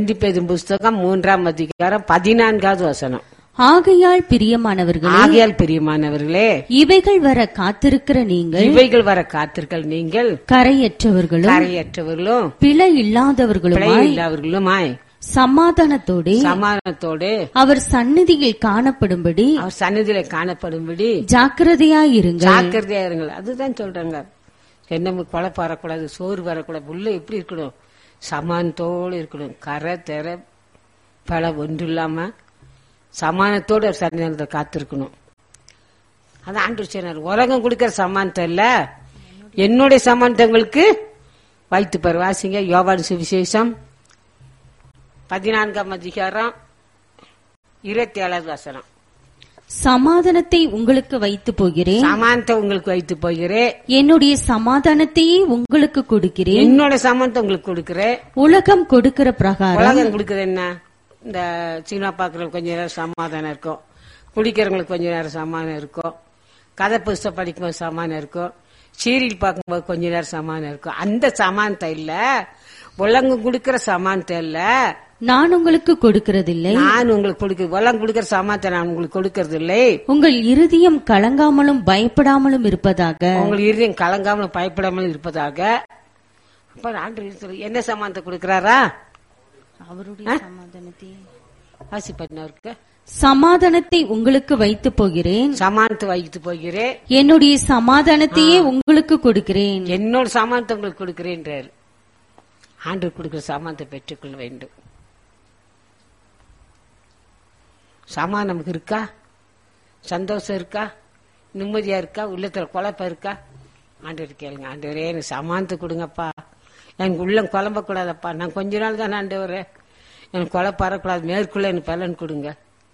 ரெண்டு பேரும் புஸ்தகம் மூன்றாம் அதிகாரம் பதினான்காவது வசனம் ஆகையால் பிரியமானவர்களே ஆகையால் பிரியமானவர்களே இவைகள் வர காத்திருக்கிற நீங்கள் இவைகள் வர காத்திருக்கள் நீங்கள் கரையற்றவர்களும் கரையற்றவர்களும் பிழை இல்லாதவர்களுமாய் பிழை இல்லாதவர்களுமாய் சமாதானத்தோடே சமாதானத்தோடு அவர் சந்நிதியில் காணப்படும்படி அவர் சன்னதியில காணப்படும்படி ஜாக்கிரதையாயிருங்கள் ஜாக்கிரதையா இருங்கள் அதுதான் சொல்றாங்க என்ன குழப்ப வரக்கூடாது சோறு வரக்கூடாது உள்ள எப்படி இருக்கணும் சமானத்தோடு இருக்கணும் கரை தெர பல ஒன்று இல்லாம சமானத்தோடு ஒரு சன்னிதானத்தை காத்திருக்கணும் அது ஆண்டு சொன்னார் உலகம் கொடுக்கிற சமானத்தை இல்ல என்னுடைய சமானத்தை உங்களுக்கு வைத்து பாரு வாசிங்க யோவான் சுவிசேஷம் பதினான்காம் அதிகாரம் இருபத்தி ஏழாவது வசனம் சமாதானத்தை உங்களுக்கு வைத்து போகிறேன் சமானத்தை உங்களுக்கு வைத்து போகிறேன் என்னுடைய சமாதானத்தையே உங்களுக்கு கொடுக்கிறேன் என்னோட சமானத்தை உங்களுக்கு கொடுக்கிறேன் உலகம் கொடுக்கிற பிரகாரம் உலகம் கொடுக்குறது என்ன இந்த சினிமா பாக்குறவங்களுக்கு கொஞ்ச நேரம் சமாதானம் இருக்கும் குடிக்கிறவங்களுக்கு கொஞ்ச நேரம் சமாதானம் இருக்கும் கதை புஸ்தகம் படிக்கும்போது சமாதானம் இருக்கும் சீரியல் பார்க்கும்போது கொஞ்ச நேரம் சமாதானம் இருக்கும் அந்த சமானத்தை இல்ல உலகம் கொடுக்கிற சமானத்தை இல்ல நான் உங்களுக்கு கொடுக்கிறதில்லை நான் உங்களுக்கு கொடுக்க உலகம் கொடுக்கிற சமானத்தை நான் உங்களுக்கு கொடுக்கறது இல்லை உங்கள் இருதயம் கலங்காமலும் பயப்படாமலும் இருப்பதாக உங்களுக்கு இருதயம் கலங்காமல் பயப்படாமல் இருப்பதாக அப்ப ஆண்டு சொல்லு, என்ன சமானத்தை கொடுக்கிறாரா அவருடைய சமாதானத்தை வாசிப்பட்டினருக்கு சமாதானத்தை உங்களுக்கு வைத்து போகிறேன் சமானத்தை வைத்து போகிறேன் என்னுடைய சமாதானத்தையே உங்களுக்கு கொடுக்கிறேன் என்னோட சாமானத்தை உங்களுக்கு கொடுக்கிறேன்றார் ஆண்டவர் கொடுக்கிற சாமானத்தை பெற்றுக்கொள்ள வேண்டும் சாமான் நமக்கு இருக்கா சந்தோஷம் இருக்கா நிம்மதியா இருக்கா உள்ளத்துல குழப்பம் இருக்கா ஆண்டவர் கேளுங்க ஆண்டவரே எனக்கு சாமானத்தை கொடுங்கப்பா எனக்கு உள்ளம் குழம்பக்கூடாதப்பா நான் கொஞ்ச நாள் தானே ஆண்டவரே எனக்கு குழப்பம் வரக்கூடாது மேற்குள்ள எனக்கு பலன் கொடுங்க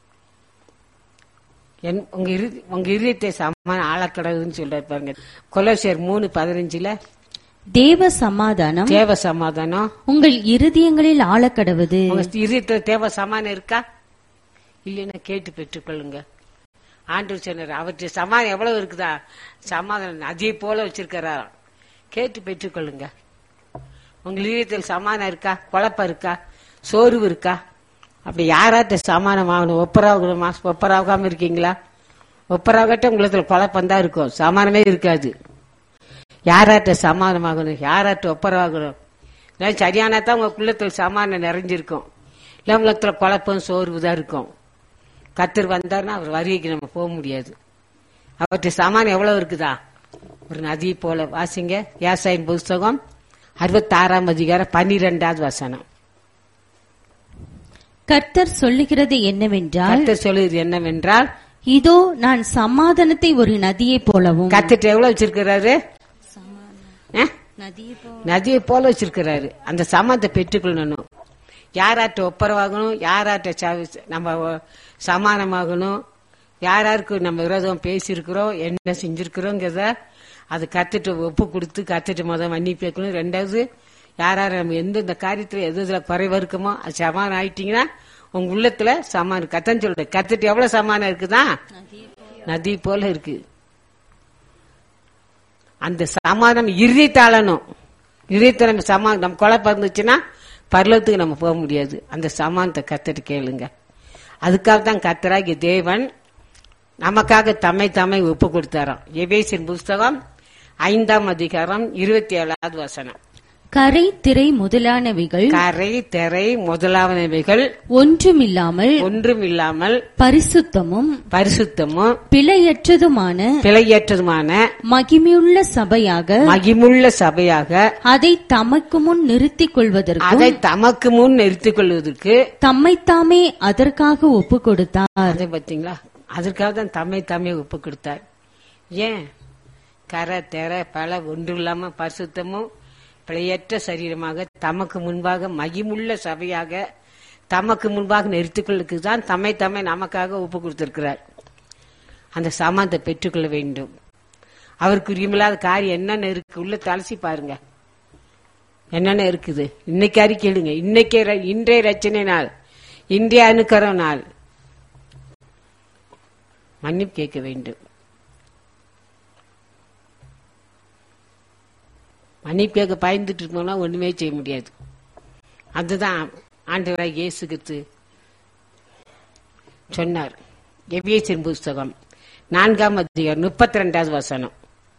என் உங்க இரு உங்க இருதயத்தை சமான ஆளக்கடவுன்னு சொல்றாரு பாருங்க கொலோசியர் மூணு பதினஞ்சுல தேவ சமாதானம் தேவ சமாதானம் உங்கள் இருதயங்களில் ஆழக்கடவது உங்க இருதயத்துல தேவ சமாதானம் இருக்கா இல்லைன்னா கேட்டு பெற்றுக்கொள்ளுங்க ஆண்டவர் சொன்னார் அவற்றை சமாதானம் எவ்வளவு இருக்குதா சமாதானம் அதே போல வச்சிருக்கிறாராம் கேட்டு பெற்றுக்கொள்ளுங்க உங்க இதயத்தில் சமாதானம் இருக்கா குழப்பம் இருக்கா சோர்வு இருக்கா அப்படி யாராட்ட சமாதானம் ஆகணும் ஒப்பராகணுமா ஒப்பராகாம இருக்கீங்களா ஒப்பராகட்ட உங்களுக்கு குழப்பம் தான் இருக்கும் சமாதானமே இருக்காது யாராட்ட சமாதானமாகணும் யாராட்ட ஒப்பரவாகணும் இல்லை சரியானா தான் உங்க குள்ளத்தில் சமாதானம் நிறைஞ்சிருக்கும் இல்லை உள்ளத்துல குழப்பம் சோர்வு தான் இருக்கும் கத்தர் வந்தார்னா அவர் வருகைக்கு நம்ம போக முடியாது அவற்றை சமானம் எவ்வளவு இருக்குதா ஒரு நதி போல வாசிங்க வியாசாயின் புஸ்தகம் அறுபத்தாறாம் அதிகாரம் பன்னிரெண்டாவது வசனம் கர்த்தர் சொல்லுகிறது என்னவென்றால் கத்தர் சொல்லுது என்னவென்றால் இதோ நான் சமாதானத்தை ஒரு நதியைப் போலவும் கத்திட்டு எவ்வளவு வச்சிருக்கிறாரு ஆ? நதியை நதியை போல வச்சிருக்கிறாரு அந்த சமாதத்தை பெற்றுக்கொள்ளணும் யாராட்ட ஒப்பரவாகணும் யாராட்ட ச- நம்ம ஒ- சமானமாகணும் யாராருக்கு நம்ம விரோதம் பேசியிருக்கிறோம் என்ன செஞ்சிருக்கிறோங்கிறத அது கத்துட்டு ஒப்பு கொடுத்து கத்துட்டு முத மன்னிப்பு கேட்கணும் ரெண்டாவது யார் யார் நம்ம எந்தெந்த காரியத்துல எது எதுல குறைவா இருக்குமோ அது சமானம் ஆயிட்டீங்கன்னா உங்க உள்ளத்துல சமானம் கத்தன்னு சொல்றேன் கத்துட்டு எவ்வளவு சமானம் இருக்குதா நதி போல இருக்கு அந்த சமாதானம் இறுதித்தாளணும் இறுதித்த நம்ம சமா நம்ம குழப்பம் இருந்துச்சுன்னா பரலத்துக்கு நம்ம போக முடியாது அந்த சமானத்தை கத்துட்டு கேளுங்க அதுக்காக தான் கத்தராகிய தேவன் நமக்காக தம்மை தம்மை ஒப்பு கொடுத்தாராம் எபேசின் புஸ்தகம் ஐந்தாம் அதிகாரம் இருபத்தி ஏழாவது வசனம் கரை திரை முதலானவைகள் கரை திரை முதலாவனவைகள் ஒன்றுமில்லாமல் ஒன்றும் இல்லாமல் பரிசுத்தமும் பரிசுத்தமும் பிழையற்றதுமான பிழையற்றதுமான மகிமையுள்ள சபையாக மகிமுள்ள சபையாக அதை தமக்கு முன் நிறுத்திக் கொள்வதற்கும் அதை தமக்கு முன் நிறுத்திக் கொள்வதற்கு தம்மைத்தாமே அதற்காக ஒப்பு கொடுத்தார் அதை பார்த்தீங்களா அதற்காக தான் தம்மை தாமே ஒப்பு கொடுத்தார் ஏன் கரை தெர பல ஒன்று இல்லாம பரிசுத்தமும் பிழையற்ற சரீரமாக தமக்கு முன்பாக மகிமுள்ள சபையாக தமக்கு முன்பாக நிறுத்திக்கொள்ளுக்கு தான் தம்மை தம்மை நமக்காக ஒப்பு கொடுத்திருக்கிறார் அந்த சமாதத்தை பெற்றுக்கொள்ள வேண்டும் அவருக்கு உரிமில்லாத காரியம் என்னென்ன இருக்கு உள்ள தலசி பாருங்க என்னென்ன இருக்குது இன்னைக்கு அறிக்கையிடுங்க இன்னைக்கே ர- இன்றைய ரச்சனை நாள் இன்றைய அனுக்கர நாள் மன்னிப்பு கேட்க வேண்டும் மன்னிப்பு கேட்க பயந்துட்டு இருந்தோம்னா ஒண்ணுமே செய்ய முடியாது அதுதான் ஆண்டவராய் இயேசு கிறிஸ்து சொன்னார் எபியேசின் புஸ்தகம் நான்காம் அதிகாரம் முப்பத்தி ரெண்டாவது வசனம்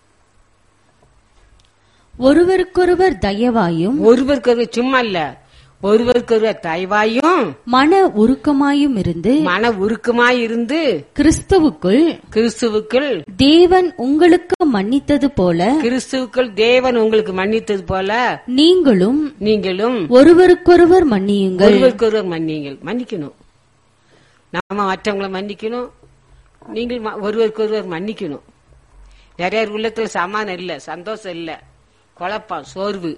ஒருவருக்கொருவர் தயவாயும் ஒருவருக்கொருவர் சும்மா இல்ல ஒருவருக்கொருவர் தயவாயும் மன உருக்கமாயும் இருந்து மன உருக்கமாய் இருந்து கிறிஸ்துவுக்குள் கிறிஸ்துவுக்குள் தேவன் உங்களுக்கு மன்னித்தது போல கிறிஸ்துவுக்குள் தேவன் உங்களுக்கு மன்னித்தது போல நீங்களும் நீங்களும் ஒருவருக்கொருவர் மன்னியுங்கள் ஒருவருக்கொருவர் மன்னியுங்கள் மன்னிக்கணும் நம்ம மற்றவங்களை மன்னிக்கணும் நீங்கள் ம- ஒருவருக்கொருவர் மன்னிக்கணும் நிறைய பேர் உள்ளத்துல சமாதானம் இல்ல சந்தோஷம் இல்ல குழப்பம் சோர்வு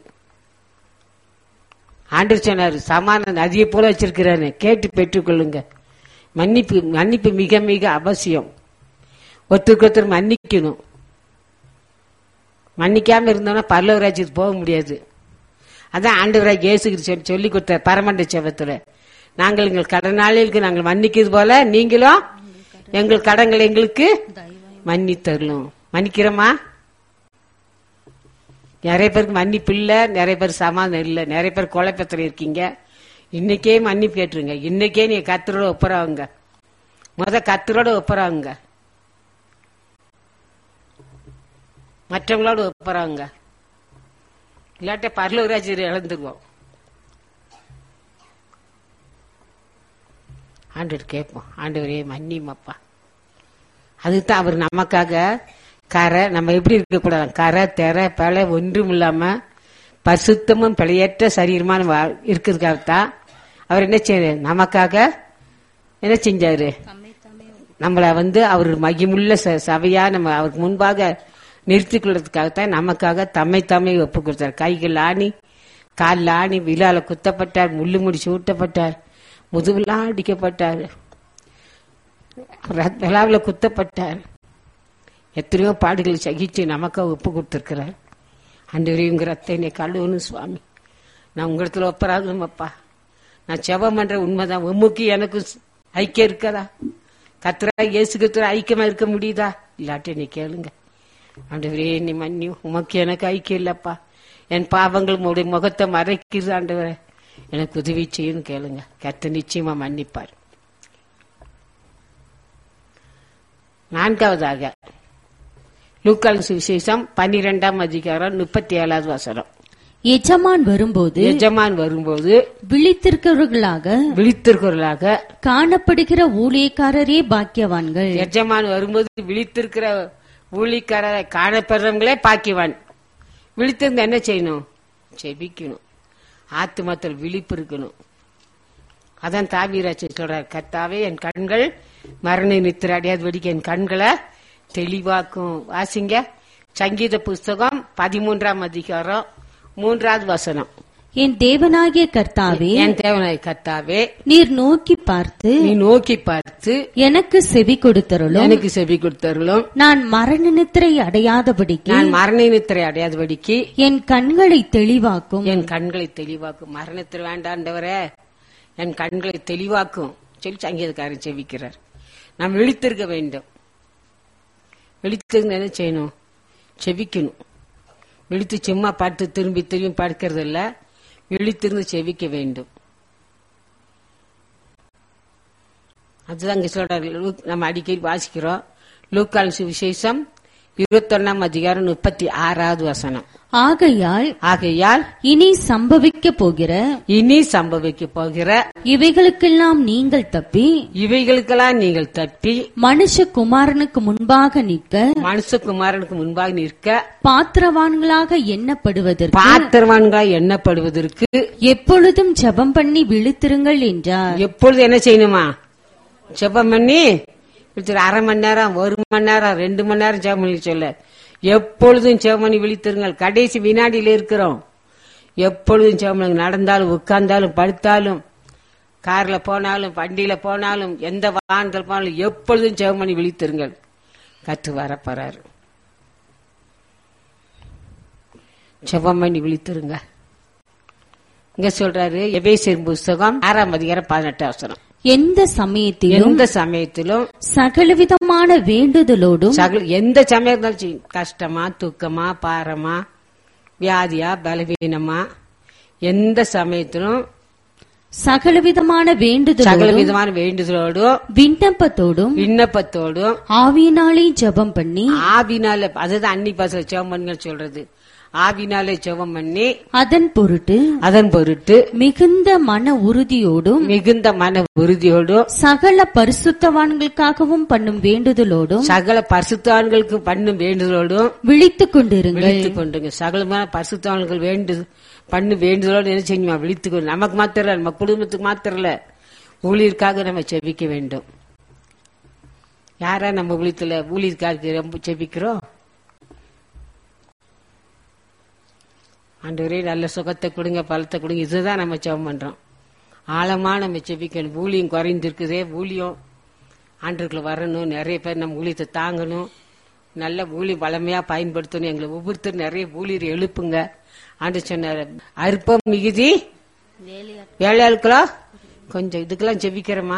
ஆண்டு சொன்னார் சமாதானம் நதியை போல வச்சிருக்கிறாரு கேட்டு பெற்றுக்கொள்ளுங்க மன்னிப்பு மன்னிப்பு மிக மிக அவசியம் ஒருத்தருக்கு ஒருத்தர் மன்னிக்கணும் மன்னிக்காம இருந்தோம்னா பரலோகராஜ்யத்துக்கு போக முடியாது அதான் ஆண்டவராக இயேசு கிறிஸ்து சொல்லி கொடுத்த பரமண்ட செவத்துல நாங்கள் எங்கள் கடனாளிகளுக்கு நாங்கள் மன்னிக்கிறது போல நீங்களும் எங்கள் கடன்களை எங்களுக்கு மன்னித்தரலும் மன்னிக்கிறோமா நிறைய பேருக்கு மன்னிப்பு இல்ல நிறைய பேர் சமாதானம் இல்ல நிறைய பேர் குழப்பத்துல இருக்கீங்க இன்னைக்கே மன்னிப்பு கேட்டுருங்க இன்னைக்கே நீங்க கத்தரோட ஒப்புறாங்க முத கத்தரோட ஒப்புறாங்க மற்றவங்களோட ஒப்புறாங்க இல்லாட்ட பரலூராஜர் இழந்துருவோம் ஆண்டவர் கேட்போம் ஆண்டவரே மன்னிமப்பா அதுதான் அவர் நமக்காக கரை நம்ம எப்படி இருக்கக்கூடாது கரை தெரை பல ஒன்றும் இல்லாம பரிசுத்தமும் பிழையற்ற சரீரமான வா- இருக்கிறதுக்காகத்தான் அவர் என்ன செய்ய நமக்காக என்ன செஞ்சாரு நம்மள வந்து அவர் மகிமுள்ள ச- சபையா நம்ம அவருக்கு முன்பாக நிறுத்திக் கொள்றதுக்காகத்தான் நமக்காக தம்மை தம்மை ஒப்பு கொடுத்தார் கைகள் ஆணி காலில் ஆணி விழால குத்தப்பட்டார் முள்ளு முடிச்சு ஊட்டப்பட்டார் முதுகுலாம் அடிக்கப்பட்டார் ரத்- விழாவில் குத்தப்பட்டார் எத்தனையோ பாடுகளை சகிச்சு நமக்காக ஒப்பு கொடுத்திருக்கிறார் அன்று உங்க ரத்தை என்னை கழுவணும் சுவாமி நான் உங்களிடத்துல ஒப்பராகணுமப்பா நான் செபம் பண்ற உண்மைதான் உம்முக்கு எனக்கு ஐக்கியம் இருக்கதா கத்துறா இயேசு கத்துறா ஐக்கியமா இருக்க முடியுதா இல்லாட்டி நீ கேளுங்க ஆண்டவரே நீ மன்னி உமக்கு எனக்கு ஐக்கியம் இல்லப்பா என் பாவங்கள் உடைய முகத்தை மறைக்குது ஆண்டவரே எனக்கு உதவி செய்யணும் கேளுங்க கத்த நிச்சயமா மன்னிப்பார் நான்காவதாக லூக்கால் சுவிசேஷம் பன்னிரெண்டாம் அதிகாரம் முப்பத்தி ஏழாவது வசனம் எஜமான் வரும்போது எஜமான் வரும்போது விழித்திருக்கிறவர்களாக விழித்திருக்கிறவர்களாக காணப்படுகிற ஊழியக்காரரே பாக்கியவான்கள் எஜமான் வரும்போது விழித்திருக்கிற ஊழிக்காரரை காணப்படுறவங்களே பாக்கிவான் விழித்திருந்தா என்ன செய்யணும் செபிக்கணும் ஆத்துமத்தில் விழிப்பு இருக்கணும் அதான் தாவீராட்சி சொல்றார் கர்த்தாவே என் கண்கள் மரண நித்திர அடையாது வெடிக்க என் கண்களை தெளிவாக்கும் வாசிங்க சங்கீத புஸ்தகம் பதிமூன்றாம் அதிகாரம் மூன்றாவது வசனம் என் தேவனாகிய கர்த்தாவே என் தேவனாய் கர்த்தாவே நீர் நோக்கி பார்த்து நீ நோக்கி பார்த்து எனக்கு செவி கொடுத்தருளும் எனக்கு செவி கொடுத்தருளும் நான் மரண நித்திரை அடையாதபடிக்கு நான் மரண நித்திரை அடையாதபடிக்கு என் கண்களை தெளிவாக்கும் என் கண்களை தெளிவாக்கும் மரணத்தில் வேண்டாண்டவரே என் கண்களை தெளிவாக்கும் சொல்லி சங்கீதக்காரன் செவிக்கிறார் நாம் விழித்திருக்க வேண்டும் விழித்திருந்த என்ன செய்யணும் செவிக்கணும் விழித்து சும்மா பார்த்து திரும்பி திரும்பி பார்க்கறது இல்ல விழித்திருந்து செவிக்க வேண்டும் அதுதான் இங்க சொல்றாரு லூக்- நம்ம அடிக்கடி வாசிக்கிறோம் லூக்கால் சுவிசேஷம் இருபத்தொன்னாம் அதிகாரம் முப்பத்தி ஆறாவது வசனம் ஆகையால் ஆகையால் இனி சம்பவிக்க போகிற இனி சம்பவிக்க போகிற இவைகளுக்கெல்லாம் நீங்கள் தப்பி இவைகளுக்கெல்லாம் நீங்கள் தப்பி மனுஷகுமாரனுக்கு முன்பாக நிற்க மனுஷகுமாரனுக்கு முன்பாக நிற்க பாத்திரவான்களாக எண்ணப்படுவதற்கு பாத்திரவான்களாய் எண்ணப்படுவதற்கு எப்பொழுதும் ஜெபம் பண்ணி விழித்திருங்கள் என்றார் எப்பொழுது என்ன செய்யணுமா ஜெபம் பண்ணி விழித்திரு. அரை மணி நேரம் ஒரு மணி நேரம் ரெண்டு மணி நேரம் ஜெபம் பண்ணி சொல்ல எப்பொழுதும் ஜெபம் பண்ணி விழித்திருங்கள் கடைசி வினாடியில இருக்கிறோம் எப்பொழுதும் ஜெபம் பண்ணுங்க நடந்தாலும் உட்கார்ந்தாலும் படுத்தாலும் கார்ல போனாலும் வண்டியில போனாலும் எந்த வாகனத்தில் போனாலும் எப்பொழுதும் ஜெபம் பண்ணி விழித்திருங்கள் கத்து வரப்போறாரு ஜெபம் பண்ணி விழித்திருங்க இங்க சொல்றாரு எபேசியர் புஸ்தகம் ஆறாம் அதிகாரம் பதினெட்டு அவசரம் எந்த சமயத்திலும் எந்த சமயத்திலும் சகலவிதமான வேண்டுதலோடும் சகல எந்த சமயம் இருந்தாலும் சரி, கஷ்டமா துக்கமா பாரமா வியாதியா பலவீனமா எந்த சமயத்திலும் சகலவிதமான சகல வேண்டுதலோடும் விதமான வேண்டுதலோடும் விண்ணப்பத்தோடும் விண்ணப்பத்தோடும் ஆவியினாலே ஜெபம் பண்ணி ஆவினால அதுதான் அன்னி பாசல ஜெபம் பண்ணுங்க சொல்றது ஆவினாலே ஜெபம் பண்ணி அதன் பொருட்டு அதன் பொருட்டு மிகுந்த மன உறுதியோடும் மிகுந்த மன உறுதியோடும் சகல பரிசுத்தவான்களுக்காகவும் பண்ணும் வேண்டுதலோடும் சகல பரிசுத்தவான்களுக்கு பண்ணும் வேண்டுதலோடும் விழித்துக் கொண்டிருங்கள் விழித்துக் கொண்டுங்க சகலமான பரிசுத்தவான்கள் வேண்டு பண்ணு வேண்டுதலோடு என்ன செய்யுமா விழித்துக் கொண்டு நமக்கு மாத்திரம் இல்ல, நம்ம குடும்பத்துக்கு மாத்திரம் இல்ல ஊழியருக்காக நம்ம செபிக்க வேண்டும் யாரா நம்ம ஊழியத்துல ஊழியருக்காக ரொம்ப செபிக்கிறோம் ஆண்டவரே நல்ல சுகத்தை கொடுங்க பலத்தை கொடுங்க இதுதான் நம்ம ஜெபம் பண்றோம் ஆழமா நம்ம செபிக்கணும் ஊழியம் குறைந்திருக்குதே ஊழியம் ஆண்டுக்குள்ள வரணும் நிறைய பேர் நம்ம ஊழியத்தை தாங்கணும் நல்ல ஊழி பலமையா பயன்படுத்தணும் எங்களை ஒவ்வொருத்தரும் நிறைய ஊழியர் எழுப்புங்க ஆண்டு சொன்னார் அற்பம் மிகுதி வேலையாட்களோ கொஞ்சம் இதுக்கெல்லாம் ஜெபிக்கிறோமா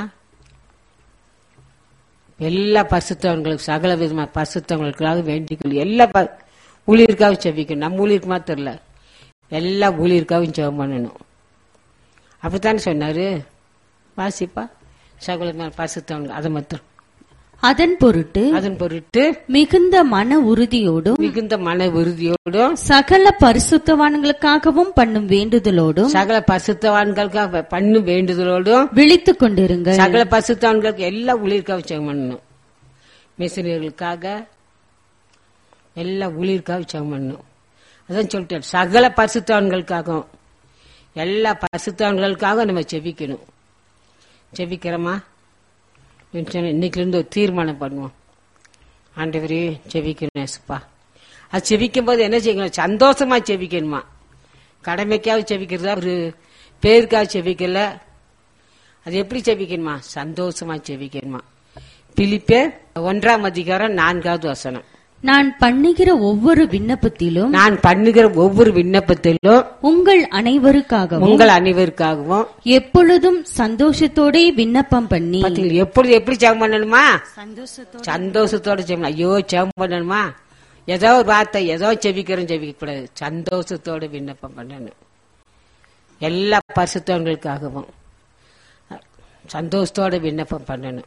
எல்லா பரிசுத்தவங்களுக்கு சகல விதமான பரிசுத்தவங்களுக்காக வேண்டிக்கொள்ளு எல்லா ப- ஊழியருக்காக செபிக்கணும் நம்ம ஊழியருக்கு மாத்திரம் இல்ல எல்லா ஊழியருக்காகவும் ஜெபம் பண்ணணும் அப்படித்தானே சொன்னாரு வாசிப்பா சகல விதமான பரிசுத்தவங்க அதை மாத்திரம் அதன் பொருட்டு அதன் பொருட்டு மிகுந்த மன உறுதியோடும் மிகுந்த மன உறுதியோடும் சகல பரிசுத்தவான்களுக்காகவும் பண்ணும் வேண்டுதலோடும் சகல பரிசுத்தவான்களுக்காக பண்ணும் வேண்டுதலோடும் விழித்துக் கொண்டிருங்கள் சகல பரிசுத்தவான்களுக்கு எல்லா ஊழியருக்காக ஜெபம் பண்ணணும் மிஷினர்களுக்காக எல்லா ஊழியருக்காக ஜெபம் பண்ணணும் அதான் சொல்லிட்டேன் சகல பரிசுத்தவான்களுக்காகவும் எல்லா பரிசுத்தவான்களுக்காக நம்ம செபிக்கணும் செபிக்கிறோமா இன்னைக்குல இருந்து ஒரு தீர்மானம் பண்ணுவோம் ஆண்டவரே செபிக்கணும் ஏசப்பா அது செபிக்கும் போது என்ன செய்யணும் சந்தோஷமா செபிக்கணுமா கடமைக்காக செபிக்கிறதா ஒரு பேருக்காக செபிக்கல அது எப்படி செபிக்கணுமா சந்தோஷமா செபிக்கணுமா பிலிப்பே ஒன்றாம் அதிகாரம் நான்காவது வசனம் நான் பண்ணுகிற ஒவ்வொரு விண்ணப்பத்திலும் நான் பண்ணுகிற ஒவ்வொரு விண்ணப்பத்திலும் உங்கள் அனைவருக்காகவும் உங்கள் அனைவருக்காகவும் எப்பொழுதும் சந்தோஷத்தோட விண்ணப்பம் பண்ணி பாத்தீங்களா எப்பொழுது எப்படி ஜெபம் பண்ணணுமா சந்தோஷத்தோட ஜெபம் ஐயோ ஜெபம் பண்ணணுமா ஏதோ ஒரு வார்த்தை ஏதோ செபிக்கிறோம் செபிக்க கூடாது சந்தோஷத்தோட விண்ணப்பம் பண்ணணும் எல்லா பரிசுத்தவங்களுக்காகவும் சந்தோஷத்தோட விண்ணப்பம் பண்ணணும்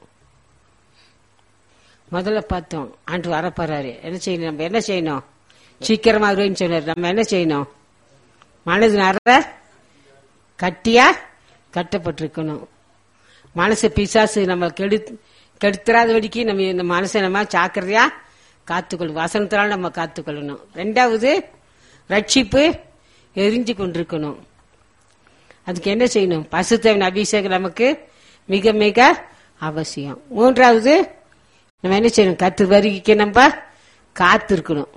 முதல்ல பார்த்தோம் ஆண்டு வரப்போறாரு என்ன செய்யணும் நம்ம என்ன செய்யணும் சீக்கிரமா வருவேன்னு சொன்னார் நம்ம என்ன செய்யணும் மனது நற கட்டியா கட்டப்பட்டிருக்கணும் மனசு பிசாசு நம்ம கெடு கெடுத்துறாதபடிக்கு நம்ம இந்த மனசை நம்ம ஜாக்கிரதையா காத்துக்கொள்ளும் வசனத்தினால நம்ம காத்துக்கொள்ளணும் ரெண்டாவது ரட்சிப்பு எரிஞ்சு கொண்டிருக்கணும் அதுக்கு என்ன செய்யணும் பசுத்தவன் அபிஷேகம் நமக்கு மிக மிக அவசியம் மூன்றாவது நம்ம என்ன செய்யணும் கத்து வருகைக்கு நம்ம காத்திருக்கணும்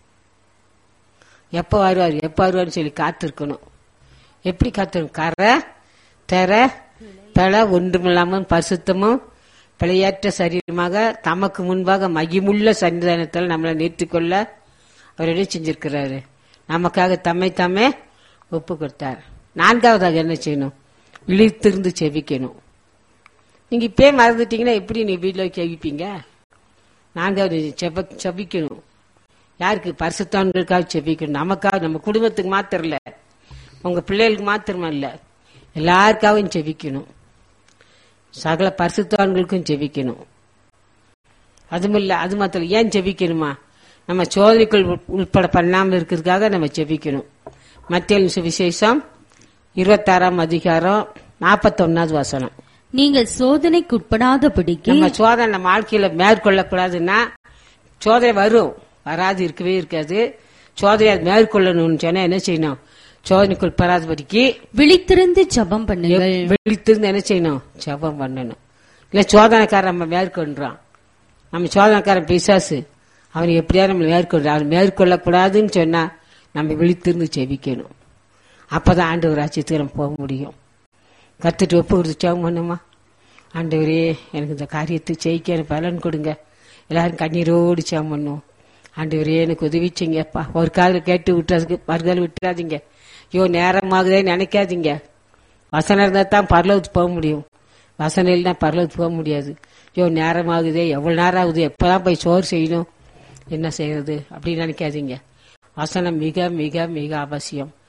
எப்ப வருவார் எப்ப வருவார்னு சொல்லி காத்திருக்கணும் எப்படி காத்திருக்கணும் கரை தெர பல ஒன்றுமில்லாமல் பரிசுத்தமும் பிழையற்ற சரீரமாக தமக்கு முன்பாக மகிமுள்ள சன்னிதானத்தில் நம்மளை நிறுத்திக்கொள்ள அவர் என்ன செஞ்சிருக்கிறாரு நமக்காக தம்மை தாமே ஒப்பு கொடுத்தார் நான்காவதாக என்ன செய்யணும் விழித்திருந்து செவிக்கணும் நீங்க இப்பயே மறந்துட்டீங்கன்னா எப்படி நீ வீட்டில் செவிப்பீங்க நான்காவது செப செபிக்கணும் யாருக்கு பரிசுத்தான்களுக்காக செபிக்கணும் நமக்காக நம்ம குடும்பத்துக்கு மாத்திரம் இல்ல உங்க பிள்ளைகளுக்கு மாத்திரமா இல்ல எல்லாருக்காகவும் செபிக்கணும் சகல பரிசுத்தான்களுக்கும் செபிக்கணும் அதுவும் இல்ல அது மாத்திரம் இல்ல. ஏன் செபிக்கணுமா நம்ம சோதனைக்குள் உட்- உட்பட பண்ணாமல் இருக்கிறதுக்காக நம்ம செபிக்கணும் மத்திய சுவிசேஷம் இருபத்தாறாம் அதிகாரம் நாற்பத்தொன்னாவது வசனம் நீங்கள் சோதனைக்குட்படாதபடிக்கு நம்ம சோதனை நம்ம வாழ்க்கையில மேற்கொள்ளக்கூடாதுன்னா சோதனை வரும் வராது இருக்கவே இருக்காது சோதனை அது மேற்கொள்ளணும்னு சொன்னா என்ன செய்யணும் சோதனைக்குள் பெறாதபடிக்கு விழித்திருந்து ஜெபம் பண்ணுங்கள் விழித்திருந்து என்ன செய்யணும் ஜெபம் பண்ணணும் இல்ல சோதனைக்காரன் நம்ம மேற்கொள்றான் நம்ம சோதனைக்காரன் பிசாசு அவன் எப்படியா நம்ம மேற்கொள்றான் அவன் மேற்கொள்ளக்கூடாதுன்னு சொன்னா நம்ம விழித்திருந்து ஜெபிக்கணும் அப்பதான் ஆண்டவர் ராஜ்யத்துக்கு நம்ம போக முடியும் கத்துட்டு ஒப்பு கொடுத்து ஜெபம் பண்ணுமா ஆண்டவரே எனக்கு இந்த காரியத்தை ஜெயிக்க எனக்கு பலன் கொடுங்க எல்லாரும் கண்ணீரோடு ஜெபம் பண்ணுவோம் ஆண்டவரே எனக்கு உதவி செய்யுங்கப்பா ஒரு காலில் கேட்டு விட்டுறதுக்கு மறுகால் விட்டுறாதீங்க ஐயோ நேரமாகுதே நினைக்காதீங்க வசனம் இருந்தா தான் பரலோகத்துக்கு போக முடியும் வசனம் இல்லைன்னா பரலோகத்துக்கு போக முடியாது ஐயோ நேரம் ஆகுதே எவ்வளவு நேரம் ஆகுது எப்பதான் போய் சோறு செய்யணும் என்ன செய்யறது அப்படின்னு நினைக்காதீங்க வசனம் மிக மிக மிக அவசியம்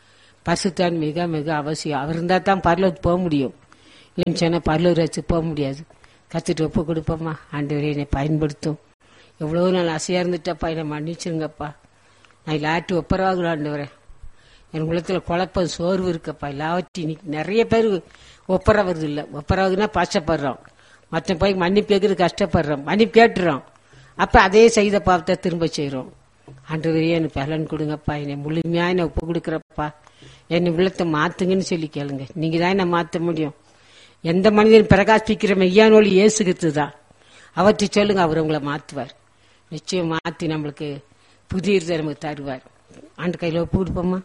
பசுத்தான் மிக மிக அவசியம் அவர் இருந்தா தான் பரலோகத்துக்கு போக முடியும் இல்லைன்னு சொன்னா பரலூர் வச்சு போக முடியாது கத்துட்டு ஒப்பு கொடுப்போம்மா ஆண்டவரே என்னை பயன்படுத்தும் எவ்வளோ நாள் ஆசையாக இருந்துட்டப்பா என்னை மன்னிச்சிருங்கப்பா நான் எல்லாட்டி ஒப்பரவாகணும் ஆண்டவரேன் என் உள்ளத்துல குழப்பம் சோர்வு இருக்கப்பா எல்லாவற்றையும் இன்னைக்கு நிறைய பேர் ஒப்பரவது இல்லை ஒப்பரவுனா பாசப்படுறோம் மற்ற போய் மன்னிப்பு கேட்கறது கஷ்டப்படுறோம் மன்னிப்பு கேட்டுறோம் அப்ப அதே செய்த பாவத்தை திரும்ப செய்றோம் ஆண்டவரே எனக்கு பலன் கொடுங்கப்பா என்னை முழுமையா என்னை ஒப்பு கொடுக்குறப்பா என்னை உள்ளத்தை மாத்துங்கன்னு சொல்லி கேளுங்க நீங்க தான் என்ன மாத்த முடியும் எந்த மனிதன் பிரகாசிக்கிற மெய்யான ஒளி இயேசுகிறது தான் அவற்றை சொல்லுங்க அவர் உங்களை மாத்துவார் நிச்சயம் மாத்தி நம்மளுக்கு புதிய இருதை நமக்கு தருவார் ஆண்டு கையில ஒப்பு கொடுப்போமா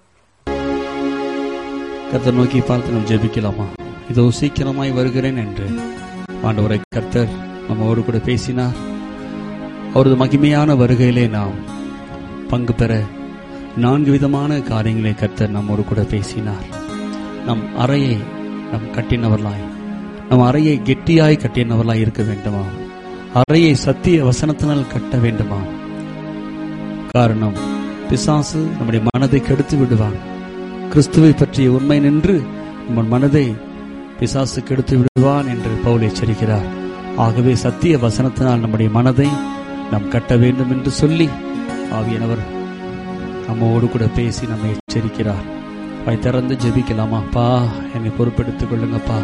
கர்த்தர் நோக்கி பார்த்து நாம் ஜெபிக்கலாமா இதோ சீக்கிரமாய் வருகிறேன் என்று ஆண்டவரை கர்த்தர் நம்மோடு கூட பேசினார் அவரது மகிமையான வருகையிலே நாம் பங்கு பெற நான்கு விதமான காரியங்களை கர்த்தர் நம்மோடு கூட பேசினார் நம் அறையை நம் கட்டினவர்களாய் நம் அறையை கெட்டியாய் கட்டினவர்களாய் இருக்க வேண்டுமா அறையை சத்திய வசனத்தினால் கட்ட வேண்டுமா காரணம் பிசாசு நம்முடைய மனதை கெடுத்து விடுவான் கிறிஸ்துவை பற்றிய உண்மை நின்று நம்ம மனதை பிசாசு கெடுத்து விடுவான் என்று பவுல் எச்சரிக்கிறார் ஆகவே சத்திய வசனத்தினால் நம்முடைய மனதை நாம் கட்ட வேண்டும் என்று சொல்லி ஆவியானவர் நம்மோடு கூட பேசி நம்மை எச்சரிக்கிறார் வாய் திறந்து ஜெபிக்கலாமா பா என்னை பொறுப்பெடுத்துக் கொள்ளுங்கப்பா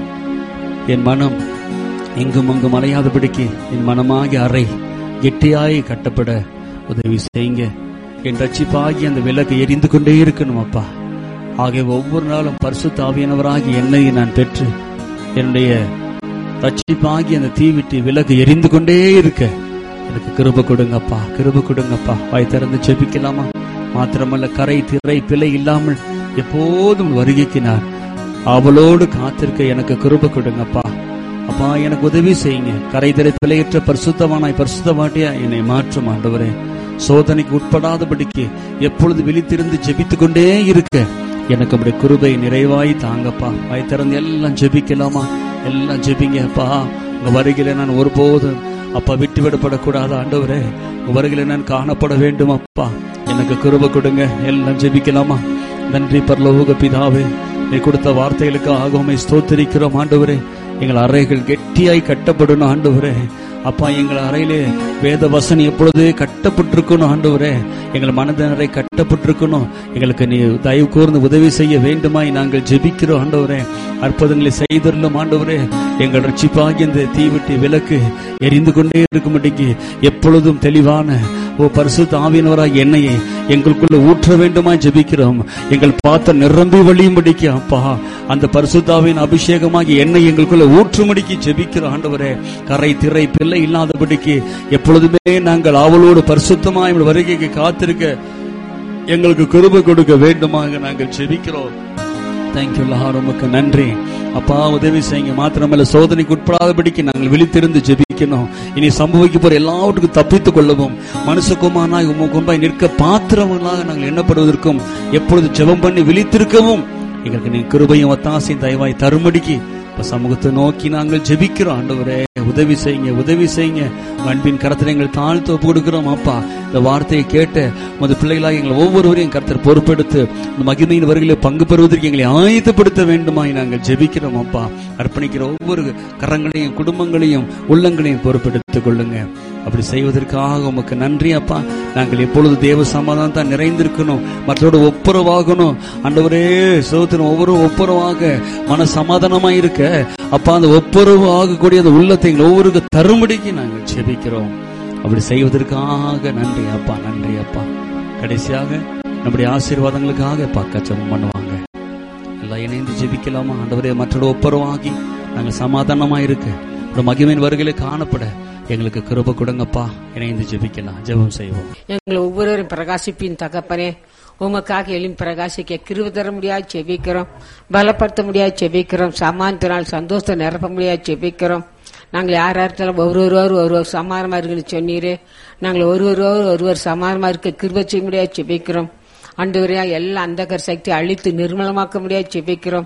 என் மனம் எங்கும் அங்கும் அலையாதபடிக்கு என் மனமாகி அறை கெட்டியாய் கட்டப்பட உதவி செய்யுங்க என் ரட்சிப்பாகி அந்த விளக்கு எரிந்து கொண்டே இருக்கணும் அப்பா ஆகிய ஒவ்வொரு நாளும் பரிசுத்த ஆவியானவராகி என்னை நான் பெற்று என்னுடைய ரட்சிப்பாகி அந்த தீவிட்டு விளக்கு எரிந்து கொண்டே இருக்க எனக்கு கிருப கொடுங்கப்பா கிருப கொடுங்கப்பா வாய் திறந்து செபிக்கலாமா மாத்திரமல்ல கரை திரை பிழை இல்லாமல் எப்போதும் வருகைக்கு நான் அவளோடு காத்திருக்க எனக்கு கிருப கொடுங்கப்பா அப்பா எனக்கு உதவி செய்யுங்க கரை திரை பிழையற்ற பரிசுத்தமானாய் பரிசுத்தமாட்டியா என்னை மாற்றும் ஆண்டவரே சோதனைக்கு உட்படாதபடிக்கு எப்பொழுது விழித்திருந்து ஜெபித்துக் கொண்டே இருக்க எனக்கு அப்படி கிருபை நிறைவாய் தாங்கப்பா வாய் திறந்து எல்லாம் ஜெபிக்கலாமா எல்லாம் ஜெபிங்க அப்பா உங்க வருகையில நான் ஒருபோதும் அப்பா விட்டு விடப்படக்கூடாது ஆண்டவரே உங்க வருகையில நான் காணப்பட வேண்டும் அப்பா எனக்கு கிருபை கொடுங்க எல்லாம் ஜெபிக்கலாமா நன்றி பரலோக பிதாவே நீ கொடுத்த வார்த்தைகளுக்கு ஆகவுமே ஸ்தோத்திரிக்கிறோம் ஆண்டவரே எங்கள் அறைகள் கெட்டியாய் கட்டப்படணும் ஆண்டவரே அப்பா எங்கள் அறையிலே வேத வசனம் எப்பொழுது கட்டப்பட்டிருக்கணும் ஆண்டவரே எங்கள் மனதினரை கட்டப்பட்டிருக்கணும் எங்களுக்கு நீ தயவு கூர்ந்து உதவி செய்ய வேண்டுமாய் நாங்கள் ஜெபிக்கிறோம் ஆண்டவரே அற்புதங்களை செய்தருளும் ஆண்டவரே எங்கள் ரட்சிப்பாகி இந்த தீவிட்டி விளக்கு எரிந்து கொண்டே இருக்கும்படிக்கு எப்பொழுதும் தெளிவான ஓ பரிசுத்த ஆவியினவராக எண்ணெயை எங்களுக்குள்ள ஊற்ற வேண்டுமா ஜெபிக்கிறோம் எங்கள் பாத்திரம் நிரம்பி வழியும்படிக்கு அப்பா அந்த பரிசுத்தாவின் அபிஷேகமாகி எண்ணெய் எங்களுக்குள்ள ஊற்றும்படிக்கு ஜெபிக்கிறோம் ஆண்டவரே கரை திரை பிள்ளை இல்லாதபடிக்கு எப்பொழுதுமே நாங்கள் ஆவலோடு பரிசுத்தமாய் உம்முடைய வருகைக்கு காத்திருக்க எங்களுக்கு கிருபை கொடுக்க வேண்டுமாக நாங்கள் ஜெபிக்கிறோம் தேங்க்யூ உமக்கு நன்றி அப்பா உதவி செய்யுங்க மாத்திரமல்ல சோதனைக்கு உட்படாதபடிக்கு நாங்கள் விழித்திருந்து ஜெபிக்கணும் இனி சம்பவிக்க போற எல்லாவற்றுக்கும் தப்பித்துக் கொள்ளவும் மனுஷகுமானாய் உமக்கு முன்பாய் நிற்க பாத்திரங்களாக நாங்கள் எண்ணப்படுவதற்கும் எப்பொழுது ஜெபம் பண்ணி விழித்திருக்கவும் எங்களுக்கு நீ கிருபையும் ஒத்தாசையும் தயவாய் தருமடிக்கு இப்ப சமூகத்தை நோக்கி நாங்கள் ஜெபிக்கிறோம் ஆண்டவரே உதவி செய்யுங்க உதவி செய்யுங்க உங்க அன்பின் கரத்தில் எங்கள் தாழ்த்து ஒப்பு கொடுக்கிறோம் அப்பா இந்த வார்த்தையை கேட்ட உமது பிள்ளைகளாக எங்களை ஒவ்வொருவரையும் கர்த்தர் பொறுப்பெடுத்து இந்த மகிமையின் வருகையில பங்கு பெறுவதற்கு எங்களை ஆயத்தப்படுத்த வேண்டுமாய் நாங்கள் ஜெபிக்கிறோம் அப்பா அர்ப்பணிக்கிற ஒவ்வொரு கரங்களையும் குடும்பங்களையும் உள்ளங்களையும் பொறுப்பெடுத்துக் கொள்ளுங்க அப்படி செய்வதற்காக உமக்கு நன்றி அப்பா நாங்கள் எப்பொழுது தேவ சமாதானம் தான் நிறைந்திருக்கணும் மற்றோடு ஒப்புரவாகணும் ஆண்டவரே சோத்திரம் ஒவ்வொரு ஒப்புரவாக மன சமாதானமா இருக்க அப்பா அந்த ஒப்புரவு ஆகக்கூடிய அந்த உள்ளத்தை எங்கள் ஒவ்வொரு தரும்படிக்கு நாங்கள் ஜெபிக்கிறோம் அப்படி செய்வதற்காக நன்றி அப்பா நன்றி அப்பா கடைசியாக நம்முடைய ஆசீர்வாதங்களுக்காக அப்பா கச்சம் பண்ணுவாங்க எல்லாம் இணைந்து ஜெபிக்கலாமா ஆண்டவரே மற்றோட ஒப்புரவாகி நாங்கள் சமாதானமா இருக்க ஒரு மகிமையின் வருகையில காணப்பட எங்களுக்கு கிருப கொடுங்கப்பா இணைந்து ஜெபிக்கலாம் ஜெபம் செய்வோம் எங்களை ஒவ்வொருவரும் பிரகாசிப்பின் தகப்பனே உமக்காக எளிம் பிரகாசிக்க கிருவு தர முடியாது செபிக்கிறோம் பலப்படுத்த முடியாது செபிக்கிறோம் சமானத்தினால் சந்தோஷத்தை நிரப்ப முடியாது செபிக்கிறோம் நாங்கள் யார் யார்த்தாலும் ஒருவரோர் ஒருவர் சமாதானமா இருக்குன்னு சொன்னீரே நாங்கள் ஒருவரோர் ஒருவர் சமாதானமா இருக்க கிருப செய்ய முடியாது செபிக்கிறோம் அண்டு எல்லா அந்தகர் சக்தி அழித்து நிர்மலமாக்க முடியாது செபிக்கிறோம்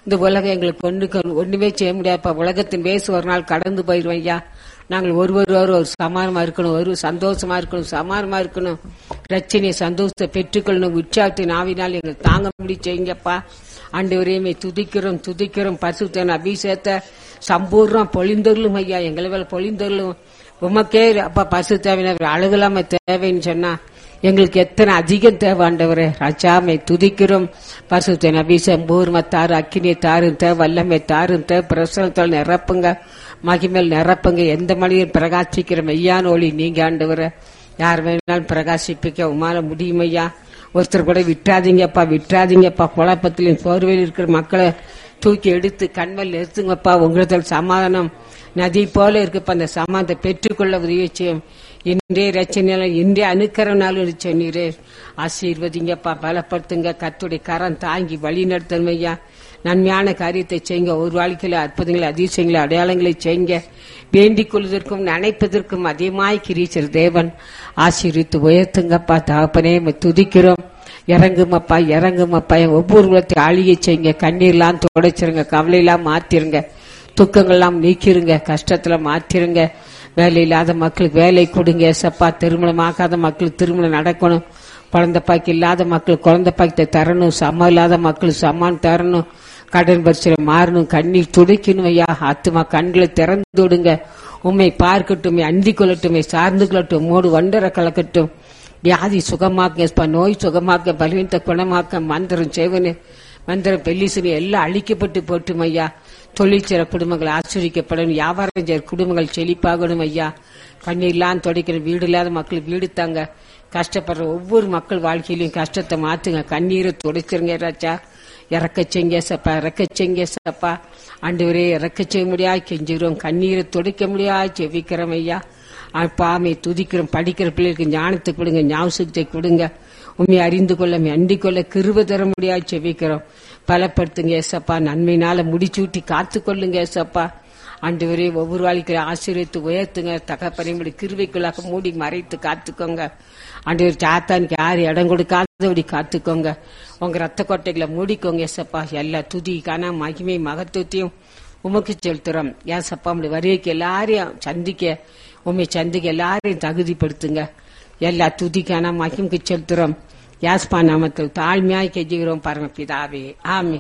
இந்த உலகம் எங்களுக்கு ஒண்ணு ஒண்ணுமே செய்ய முடியாதுப்பா உலகத்தின் வேசு ஒரு நாள் கடந்து போயிடுவோம் ஐயா நாங்கள் ஒருவர் ஒரு ஒரு சமானமா இருக்கணும் ஒரு சந்தோஷமா இருக்கணும் சமானமா இருக்கணும் ரச்சனையை சந்தோஷத்தை பெற்றுக்கொள்ளணும் உற்சாகத்தின் ஆவினால் எங்களுக்கு தாங்க முடி செய்யுங்கப்பா ஆண்டவரையுமே துதிக்கிறோம் துதிக்கிறோம் பசுத்தன் அபிஷேகத்தை சம்பூர்ணம் பொழிந்தொருளும் ஐயா எங்களை மேல பொழிந்தொருளும் உமக்கே அப்பா பசு தேவையான அழுகலாம தேவைன்னு சொன்னா எங்களுக்கு எத்தனை அதிகம் தேவை ஆண்டவரே ராஜாமை துதிக்கிறோம் பசுத்தன் அபிஷேகம் பூர்மத்தாறு அக்கினியை தாரும் தே வல்லமை தாரும் தே பிரசனத்தால் நிரப்புங்க மகிமேல் நிரப்புங்க எந்த மனிதன் பிரகாசிக்கிற மெய்யான ஒளி நீங்க ஆண்டவரே யார் வேணாலும் பிரகாசிப்பிக்க உமால முடியும் ஐயா ஒருத்தர் கூட விட்டுறாதீங்கப்பா விட்டுறாதீங்கப்பா குழப்பத்திலும் சோர்வையில் இருக்கிற மக்களை தூக்கி எடுத்து கண்மல் நிறுத்துங்கப்பா உங்களிடத்தில் சமாதானம் நதி போல இருக்குப்பா அந்த சமாதானத்தை பெற்றுக்கொள்ள உதவி செய்யும் இன்றே ரச்சனையால இன்றே அணுக்கரனாலும் சொன்னீரே ஆசீர்வதிங்கப்பா பலப்படுத்துங்க கத்துடைய கரம் தாங்கி வழி நடத்தணும் ஐயா நன்மையான காரியத்தை செய்யுங்க ஒரு வாழ்க்கையில அற்புதங்களை அதிசயங்களை அடையாளங்களை செய்யுங்க வேண்டிக் கொள்வதற்கும் நினைப்பதற்கும் அதிகமாய் கிரீச்சர் தேவன் ஆசீர்வித்து உயர்த்துங்கப்பா தகப்பனே உம்மை துதிக்கிறோம் இறங்குமப்பா இறங்குமப்பா என் ஒவ்வொரு குலத்தை ஆளியை செய்யுங்க கண்ணீர்லாம் துடைச்சிருங்க கவலையெல்லாம் மாத்திருங்க துக்கங்கள்லாம் நீக்கிருங்க கஷ்டத்துல மாத்திருங்க வேலை இல்லாத மக்களுக்கு வேலை கொடுங்க ஏசப்பா திருமணமாகாத மக்களுக்கு திருமணம் நடக்கணும் குழந்தை பாக்கி இல்லாத மக்களுக்கு குழந்தை பாக்கத்தை தரணும் சமம் இல்லாத மக்களுக்கு சமான் தரணும் கடன் பரிசீல மாறணும் கண்ணீர் துடைக்கணும் ஐயா ஆத்துமா கண்களை திறந்து விடுங்க உண்மை பார்க்கட்டும் அந்தி கொள்ளட்டும் சார்ந்து கொள்ளட்டும் மோடு வண்டர கலக்கட்டும் வியாதி சுகமாக்க நோய் சுகமாக்க பலவீனத்தை குணமாக்க மந்திரம் செய்வனு மந்திரம் பெல்லிசுனி எல்லாம் அழிக்கப்பட்டு போட்டும் ஐயா தொழிற்சிற குடும்பங்கள் ஆசிரியக்கப்படணும் வியாபாரம் செய்கிற குடும்பங்கள் செழிப்பாகணும் ஐயா கண்ணீர்லாம் துடைக்கிற வீடு இல்லாத மக்கள் வீடு தாங்க கஷ்டப்படுற ஒவ்வொரு மக்கள் வாழ்க்கையிலையும் கஷ்டத்தை மாத்துங்க கண்ணீரை துடைச்சிருங்க ராஜா இறக்க செய்ங்க சப்பா இறக்க செய்ங்க சப்பா ஆண்டவரே இறக்க செய்ய முடியாது கெஞ்சுகிறோம் கண்ணீரை துடைக்க முடியாது செவிக்கிறோம் ஐயா பாமை துதிக்கிறோம் படிக்கிற பிள்ளைகளுக்கு ஞானத்தை கொடுங்க ஞாபகத்தை கொடுங்க உண்மை அறிந்து கொள்ள அண்டிக் கொள்ள கிருப தர முடியாது செவிக்கிறோம் பலப்படுத்துங்க ஏசப்பா நன்மையினால முடிச்சூட்டி காத்து கொள்ளுங்க ஏசப்பா ஆண்டவரே ஒவ்வொரு வாழ்க்கையை ஆசீர்வித்து உயர்த்துங்க தகப்பனை கிருவைக்குள்ளாக மூடி மறைத்து காத்துக்கோங்க ஆண்டவர் சாத்தானுக்கு யார் இடம் கொடுக்காதபடி காத்துக்கோங்க உங்க ரத்த கொட்டைகளை மூடிக்கோங்க ஏசப்பா எல்லா துதிக்கான மகிமை மகத்துவத்தையும் உமக்கு செலுத்துறோம் ஏசப்பா அப்படி வருகைக்கு எல்லாரையும் சந்திக்க உண்மை சந்திக்க எல்லாரையும் தகுதிப்படுத்துங்க எல்லா துதிக்கான மகிமுக்கு செலுத்துறோம் யாஸ்பா நாமத்தில் தாழ்மையாய் கெஞ்சுகிறோம் பரமபிதாவே ஆமே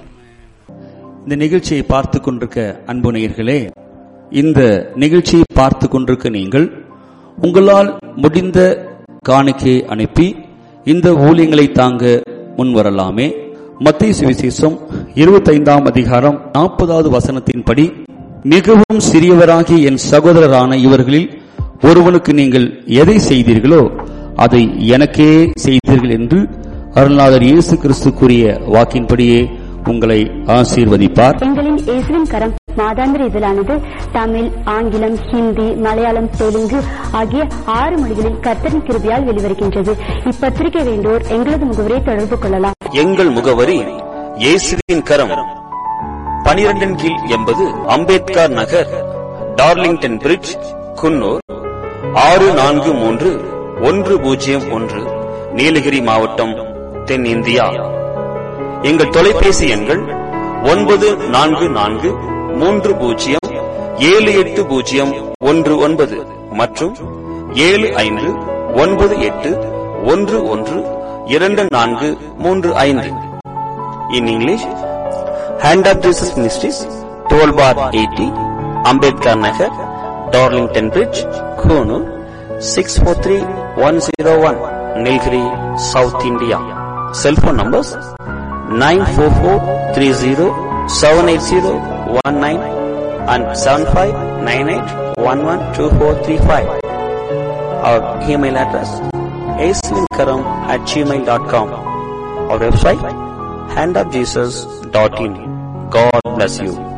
இந்த நிகழ்ச்சியை பார்த்து கொண்டிருக்க அன்பு நேயர்களே இந்த நிகழ்ச்சியை பார்த்து கொண்டிருக்க நீங்கள் உங்களால் முடிந்த காணிக்கையை அனுப்பி இந்த ஊழியங்களை தாங்க முன்வரலாமே மத்திய சுவிசேஷம் இருபத்தைந்தாம் அதிகாரம் நாற்பதாவது வசனத்தின்படி மிகவும் சிறியவராகிய என் சகோதரரான இவர்களில் ஒருவனுக்கு நீங்கள் எதை செய்தீர்களோ அதை எனக்கே செய்தீர்கள் என்று அருள்நாதர் இயேசு கிறிஸ்து கூறிய வாக்கின்படியே உங்களை ஆசீர்வதிப்பார் எங்களின் இயேசுவின் கரம் மாதாந்திர இதழானது தமிழ் ஆங்கிலம் ஹிந்தி மலையாளம் தெலுங்கு ஆகிய ஆறு மொழிகளில் கர்த்தரின் கிருபியால் வெளிவருகின்றது இப்பத்திரிகை வேண்டோர் எங்களது முகவரியை தொடர்பு கொள்ளலாம் எங்கள் முகவரி இயேசுவின் கரம் பனிரெண்டின் கீழ் எண்பது அம்பேத்கர் நகர் டார்லிங்டன் பிரிட்ஜ் குன்னூர் ஆறு நான்கு மூன்று ஒன்று பூஜ்ஜியம் ஒன்று நீலகிரி மாவட்டம் தென்னிந்தியா எங்கள் தொலைபேசி எண்கள் ஒன்பது நான்கு நான்கு மூன்று பூஜ்ஜியம் ஏழு எட்டு பூஜ்ஜியம் ஒன்று ஒன்பது மற்றும் ஏழு ஐந்து ஒன்பது எட்டு ஒன்று ஒன்று இரண்டு நான்கு மூன்று ஐந்து in English hand of Jesus ministries twelve four eighty Ambedkar Nagar Darlington bridge Coonoor six four three one zero one Nilgiri south India cellphone numbers nine four four three zero seven eight zero one nine and seven five nine eight one one two four three five our email address ஏஸ்வின்கரம் at Gmail dot com our website handofjesus.in. God bless you.